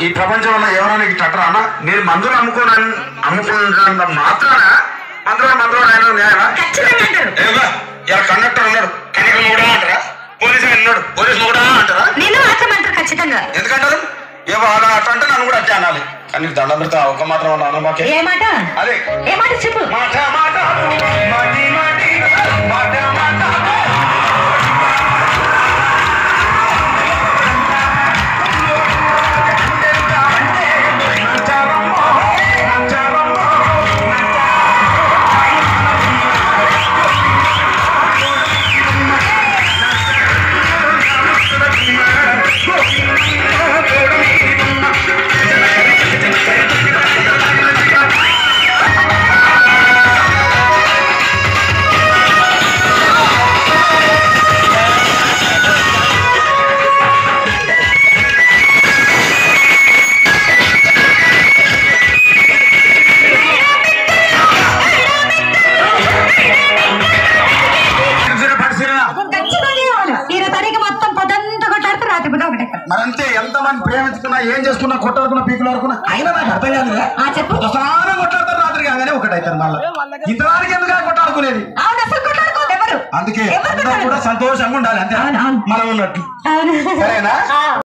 ఈ ప్రపంచంలో ఎవరైనా నీకు టట్టరా అన్న నేను మందులు అమ్ముకోను అమ్ముకున్నంత మాత్రాన మందులో మందులో ఆయన న్యాయమా ఖచ్చితంగా అంటారు ఏమా ఇలా కండక్టర్ ఉన్నాడు కండక్టర్ కూడా అంటారా పోలీసు ఆయన ఉన్నాడు పోలీసు కూడా అంటారా నేను మాత్రం అంటారు ఖచ్చితంగా ఎందుకంటారు ఏమో అలా అట్ట అంటే నన్ను కూడా అట్టే అనాలి కానీ నీకు దండం పెడతా ఒక మాత్రం అన్నా అనమాకే ఏ మాట అదే ఏ మాట చెప్పు మాట మాట మాటి మాటి మాట మాట ఈయన తనకి మొత్తం పొద్దంతా కొట్టారు రాత్రి పూట ఒకటే మరంతే ఎంత మంది ప్రేమించుకున్నా ఏం చేసుకున్నా కొట్టాడుకున్నా పీకులు ఆడుకున్నా అయినా నాకు అర్థం కాదు ఆ చెప్పు ఒకసారి కొట్లాడతారు రాత్రి కాగానే ఒకటైతారు మళ్ళీ ఇంతదానికి ఎందుకు కొట్టాడుకునేది అవును అసలు కొట్టాడుకోరు ఎవరు అందుకే ఎవరు అందరూ కూడా సంతోషంగా ఉండాలి అంతే అవును, అవును. మనం ఉన్నట్టు అవును సరేనా ఆ.